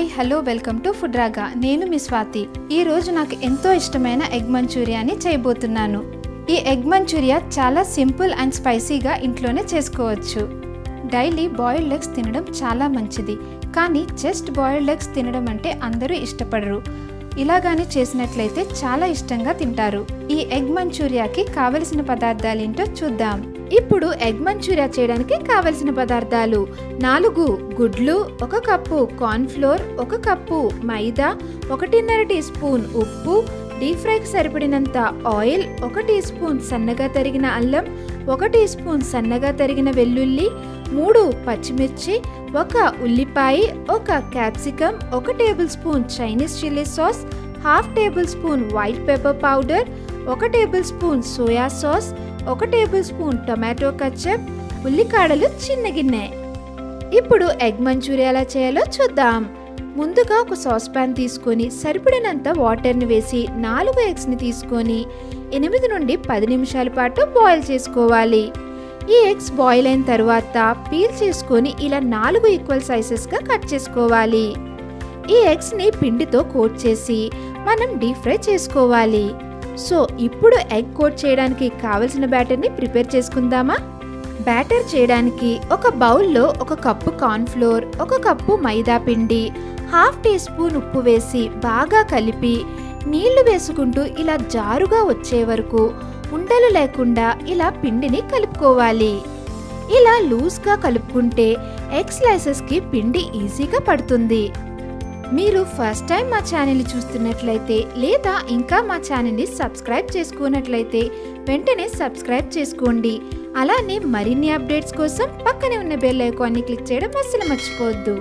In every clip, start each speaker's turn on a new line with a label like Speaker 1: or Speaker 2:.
Speaker 1: hi hello welcome to food Raga నేను మీ స్వాతి ఈ రోజు నాకు ఎంతో ఇష్టమైన ఎగ్ మంచూరియాని చేయబోతున్నాను ఈ ఎగ్ మంచూరియా చాలా సింపుల్ అండ్ స్పైసీగా ఇంట్లోనే చేసుకోవచ్చు డైలీ బాయిల్డ్ ఎగ్స్ తినడం చాలా మంచిది కానీ జస్ట్ బాయిల్డ్ ఎగ్స్ తినడం అంటే అందరూ ఇష్టపడరు ఇలాగానే చేసినట్లయితే చాలా ఇష్టంగా తింటారు ఈ ఎగ్ మంచూరియాకి కావలసిన పదార్థాలు ఏంటో చూద్దాం ఇప్పుడు ఎగ్ మంచూరియా చేయడానికి కావలసిన పదార్థాలు నాలుగు గుడ్లు ఒక కప్పు కార్న్ ఫ్లోర్ ఒక కప్పు మైదా ఒకటిన్నర టీ స్పూన్ ఉప్పు డీప్ ఫ్రైకి సరిపడినంత ఆయిల్ ఒక టీ స్పూన్ సన్నగా తరిగిన అల్లం ఒక టీ స్పూన్ సన్నగా తరిగిన వెల్లుల్లి మూడు పచ్చిమిర్చి ఒక ఉల్లిపాయ ఒక క్యాప్సికమ్ ఒక tablespoon Chinese chilli sauce half tablespoon white pepper powder ఒక టేబుల్ స్పూన్ సోయా సాస్ ఒక టేబుల్ స్పూన్ టొమాటో కచ్చప్ ఉల్లికాడలు చిన్న గిన్నె ఇప్పుడు ఎగ్ మంచూరియా ఎలా చేయాలో చూద్దాం ముందుగా ఒక సాస్ పాన్ తీసుకొని సరిపడినంత వాటర్ని వేసి నాలుగు ఎగ్స్ని తీసుకొని ఎనిమిది నుండి పది నిమిషాల పాటు బాయిల్ చేసుకోవాలి ఈ ఎగ్స్ బాయిల్ అయిన తర్వాత పీల్ చేసుకొని ఇలా నాలుగు ఈక్వల్ సైజెస్గా కట్ చేసుకోవాలి ఈ ఎగ్స్ని పిండితో కోట్ చేసి మనం డీప్ ఫ్రై చేసుకోవాలి సో ఇప్పుడు ఎగ్ కోట్ చేయడానికి కావలసిన బ్యాటర్ని ప్రిపేర్ చేసుకుందామా బ్యాటర్ చేయడానికి ఒక బౌల్లో ఒక కప్పు కార్న్ ఫ్లోర్ ఒక కప్పు మైదా పిండి హాఫ్ టీ స్పూన్ ఉప్పు వేసి బాగా కలిపి నీళ్లు వేసుకుంటూ ఇలా జారుగా వచ్చే వరకు ఉండలు లేకుండా ఇలా పిండిని కలుపుకోవాలి ఇలా లూజ్గా కలుపుకుంటే ఎగ్ స్లైసెస్కి పిండి ఈజీగా పడుతుంది మీరు ఫస్ట్ టైం మా ఛానల్ని చూస్తున్నట్లయితే లేదా ఇంకా మా ఛానల్ని సబ్స్క్రైబ్ చేసుకున్నట్లయితే వెంటనే సబ్స్క్రైబ్ చేసుకోండి అలానే మరిన్ని అప్డేట్స్ కోసం పక్కనే ఉన్న బెల్ ఐకాన్ని క్లిక్ చేయడం అస్సలు మర్చిపోవద్దు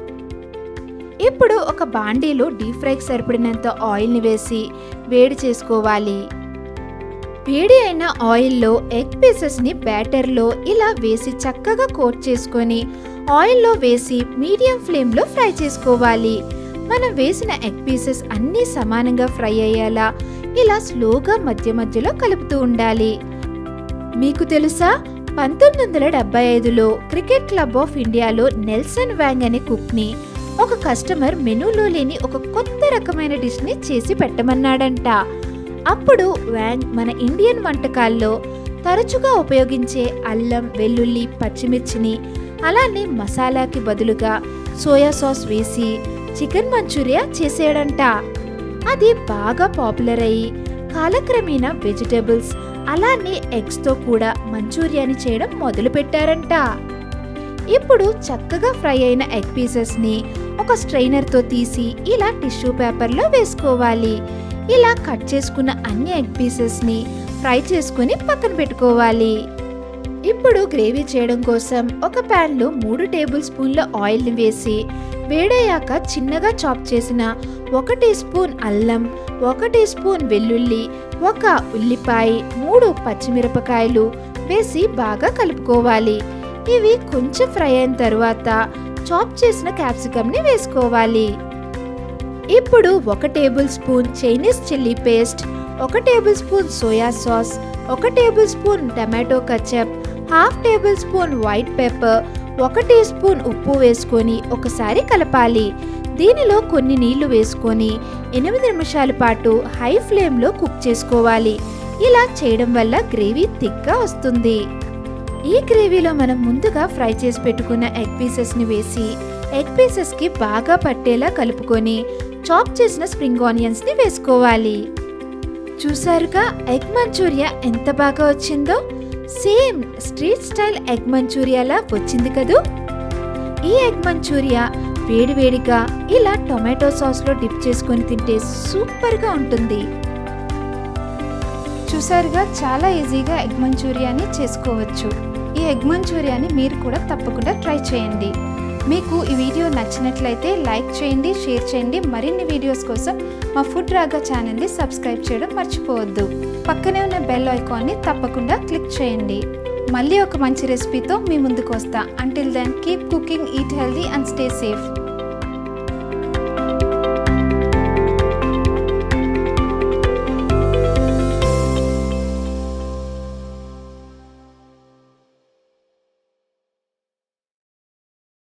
Speaker 1: ఇప్పుడు ఒక బాండీలో డీప్ ఫ్రైకి సరిపడినంత ఆయిల్ని వేసి వేడి చేసుకోవాలి వేడి అయిన ఆయిల్లో ఎగ్ పీసెస్ని బ్యాటర్లో ఇలా వేసి చక్కగా కోట్ చేసుకొని ఆయిల్లో వేసి మీడియం ఫ్లేమ్లో ఫ్రై చేసుకోవాలి మనం వేసిన ఎగ్ పీసెస్ అన్నీ సమానంగా ఫ్రై అయ్యేలా ఇలా స్లోగా మధ్య మధ్యలో కలుపుతూ ఉండాలి మీకు తెలుసా పంతొమ్మిది వందల డెబ్బై ఐదులో క్రికెట్ క్లబ్ ఆఫ్ ఇండియాలో నెల్సన్ వ్యాంగ్ అనే కుక్ని ఒక కస్టమర్ మెనూలో లేని ఒక కొత్త రకమైన డిష్ని చేసి పెట్టమన్నాడంట అప్పుడు వ్యాంగ్ మన ఇండియన్ వంటకాల్లో తరచుగా ఉపయోగించే అల్లం వెల్లుల్లి పచ్చిమిర్చిని అలానే మసాలాకి బదులుగా సోయా సాస్ వేసి చికెన్ మంచూరియా చేసాడంట అది బాగా పాపులర్ అయ్యి కాలక్రమేణా వెజిటేబుల్స్ అలానే ఎగ్స్తో కూడా మంచూరియాని చేయడం మొదలు పెట్టారంట ఇప్పుడు చక్కగా ఫ్రై అయిన ఎగ్ పీసెస్ని ఒక స్ట్రైనర్తో తీసి ఇలా టిష్యూ పేపర్లో వేసుకోవాలి ఇలా కట్ చేసుకున్న అన్ని ఎగ్ పీసెస్ని ఫ్రై చేసుకుని పక్కన పెట్టుకోవాలి ఇప్పుడు గ్రేవీ చేయడం కోసం ఒక ప్యాన్లో మూడు టేబుల్ స్పూన్ల ఆయిల్ని వేసి వేడయ్యాక చిన్నగా చాప్ చేసిన ఒక టీ స్పూన్ అల్లం ఒక టీ స్పూన్ వెల్లుల్లి ఒక ఉల్లిపాయ మూడు పచ్చిమిరపకాయలు వేసి బాగా కలుపుకోవాలి ఇవి కొంచెం ఫ్రై అయిన తర్వాత చాప్ చేసిన క్యాప్సికమ్ని వేసుకోవాలి ఇప్పుడు ఒక tablespoon Chinese chilli paste ఒక టేబుల్ స్పూన్ సోయా సాస్ ఒక tablespoon tomato ketchup half tablespoon white pepper ఒక టీ స్పూన్ ఉప్పు వేసుకొని ఒకసారి కలపాలి దీనిలో కొన్ని నీళ్లు వేసుకొని ఎనిమిది నిమిషాల పాటు హై ఫ్లేమ్లో కుక్ చేసుకోవాలి ఇలా చేయడం వల్ల గ్రేవీ థిక్గా వస్తుంది ఈ గ్రేవీలో మనం ముందుగా ఫ్రై చేసి పెట్టుకున్న ఎగ్ పీసెస్ని వేసి ఎగ్ పీసెస్కి బాగా పట్టేలా కలుపుకొని చాప్ చేసిన స్ప్రింగ్ ఆనియన్స్ని వేసుకోవాలి చూసారుగా ఎగ్ మంచూరియా ఎంత బాగా వచ్చిందో సేమ్ స్ట్రీట్ స్టైల్ ఎగ్ మంచూరియాలా వచ్చింది కదూ ఈ ఎగ్ మంచూరియా వేడివేడిగా ఇలా టొమాటో సాస్లో డిప్ చేసుకొని తింటే సూపర్గా ఉంటుంది చూసారుగా చాలా ఈజీగా ఎగ్ మంచూరియాని చేసుకోవచ్చు ఈ ఎగ్ మంచూరియాని మీరు కూడా తప్పకుండా ట్రై చేయండి మీకు ఈ వీడియో నచ్చినట్లయితే లైక్ చేయండి షేర్ చేయండి మరిన్ని వీడియోస్ కోసం మా ఫుడ్ రాగా ఛానల్ని సబ్స్క్రైబ్ చేయడం మర్చిపోవద్దు పక్కనే ఉన్న బెల్ ఐకాన్ని తప్పకుండా క్లిక్ చేయండి మళ్ళీ ఒక మంచి రెసిపీతో మీ ముందుకు వస్తా until then keep cooking eat healthy and stay safe